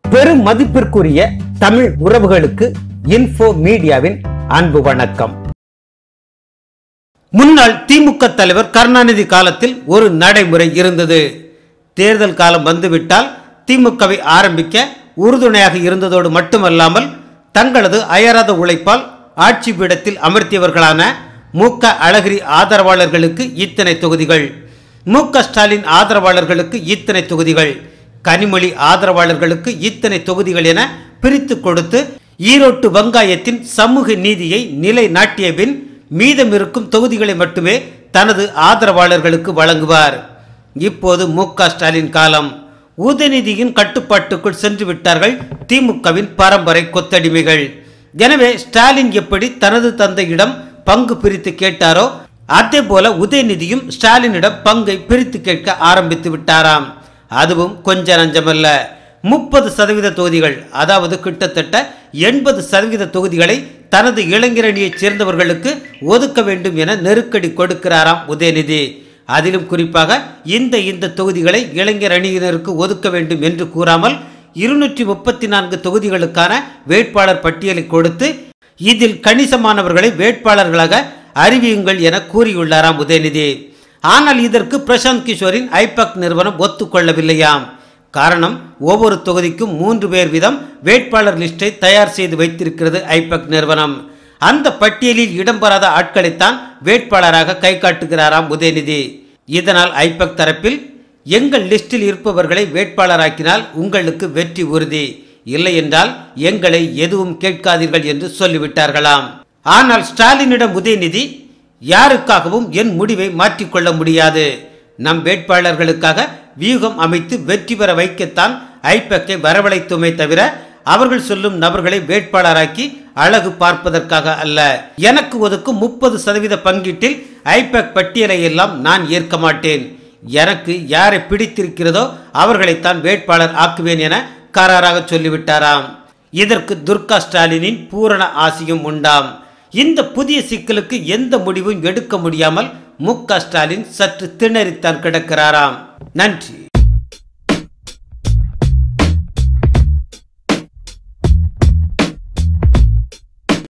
பெரும் மதிப்பிற்குரிய தமிழ் உறவுகளுக்கு இன்ஃபோ மீடியாவின் அன்பு வணக்கம் முன்னாள் திமுக தலைவர் கருணாநிதி காலத்தில் ஒரு நடைமுறை இருந்தது தேர்தல் காலம் வந்துவிட்டால் திமுகவை ஆரம்பிக்க உறுதுணையாக இருந்ததோடு மட்டுமல்லாமல் தங்களது அயராத உழைப்பால் ஆட்சி பீடத்தில் அமர்த்தியவர்களான மு க அழகிரி ஆதரவாளர்களுக்கு இத்தனை தொகுதிகள் மு க ஸ்டாலின் ஆதரவாளர்களுக்கு இத்தனை தொகுதிகள் கனிமொழி ஆதரவாளர்களுக்கு இத்தனை தொகுதிகள் என பிரித்து கொடுத்து ஈரோட்டு வங்காயத்தின் சமூக நீதியை நிலைநாட்டிய பின் மீதமிருக்கும் தொகுதிகளை மட்டுமே தனது ஆதரவாளர்களுக்கு வழங்குவார் இப்போது மு க ஸ்டாலின் காலம் உதயநிதியின் கட்டுப்பாட்டுக்குள் சென்று விட்டார்கள் திமுகவின் பரம்பரை கொத்தடிமைகள் எனவே ஸ்டாலின் எப்படி தனது தந்தையிடம் பங்கு பிரித்து கேட்டாரோ அதே போல உதயநிதியும் ஸ்டாலினிடம் பங்கை பிரித்து கேட்க ஆரம்பித்து விட்டாராம் அதுவும் கொஞ்ச நஞ்சமல்ல முப்பது சதவீத தொகுதிகள் அதாவது கிட்டத்தட்ட எண்பது சதவீத தொகுதிகளை தனது இளைஞரணியைச் சேர்ந்தவர்களுக்கு ஒதுக்க வேண்டும் என நெருக்கடி கொடுக்கிறாராம் உதயநிதி அதிலும் குறிப்பாக இந்த இந்த தொகுதிகளை இளைஞர் அணியினருக்கு ஒதுக்க வேண்டும் என்று கூறாமல் இருநூற்றி முப்பத்தி நான்கு தொகுதிகளுக்கான வேட்பாளர் பட்டியலை கொடுத்து இதில் கணிசமானவர்களை வேட்பாளர்களாக அறிவியுங்கள் என கூறியுள்ளாராம் உதயநிதி ஆனால் இதற்கு பிரசாந்த் கிஷோரின் ஐபக் நிறுவனம் ஒத்துக்கொள்ளவில்லையாம் காரணம் ஒவ்வொரு தொகுதிக்கும் மூன்று பேர் வீதம் வேட்பாளர் லிஸ்டை தயார் செய்து வைத்திருக்கிறது ஐபக் நிறுவனம் அந்த பட்டியலில் இடம்பெறாத ஆட்களைத்தான் வேட்பாளராக கை காட்டுகிறாராம் உதயநிதி இதனால் ஐபக் தரப்பில் எங்கள் லிஸ்டில் இருப்பவர்களை வேட்பாளராக்கினால் உங்களுக்கு வெற்றி உறுதி இல்லை என்றால் எங்களை எதுவும் கேட்காதீர்கள் என்று சொல்லிவிட்டார்களாம் ஆனால் ஸ்டாலினிடம் உதயநிதி யாருக்காகவும் என் முடிவை மாற்றிக்கொள்ள முடியாது நம் வேட்பாளர்களுக்காக வியூகம் அமைத்து வெற்றி பெற வைக்கத்தான் ஐபக்கை வரவழைத்துமே தவிர அவர்கள் சொல்லும் நபர்களை வேட்பாளராக்கி அழகு பார்ப்பதற்காக அல்ல எனக்கு ஒதுக்கும் முப்பது சதவீத பங்கீட்டில் ஐபேக் பட்டியலை எல்லாம் நான் ஏற்க மாட்டேன் எனக்கு யாரை பிடித்திருக்கிறதோ அவர்களைத்தான் வேட்பாளர் ஆக்குவேன் என கராராக சொல்லிவிட்டாராம் இதற்கு துர்கா ஸ்டாலினின் பூரண ஆசியும் உண்டாம் இந்த புதிய சிக்கலுக்கு எந்த முடிவும் எடுக்க முடியாமல் மு க ஸ்டாலின் சற்று திணறித்தான் கிடக்கிறாராம் நன்றி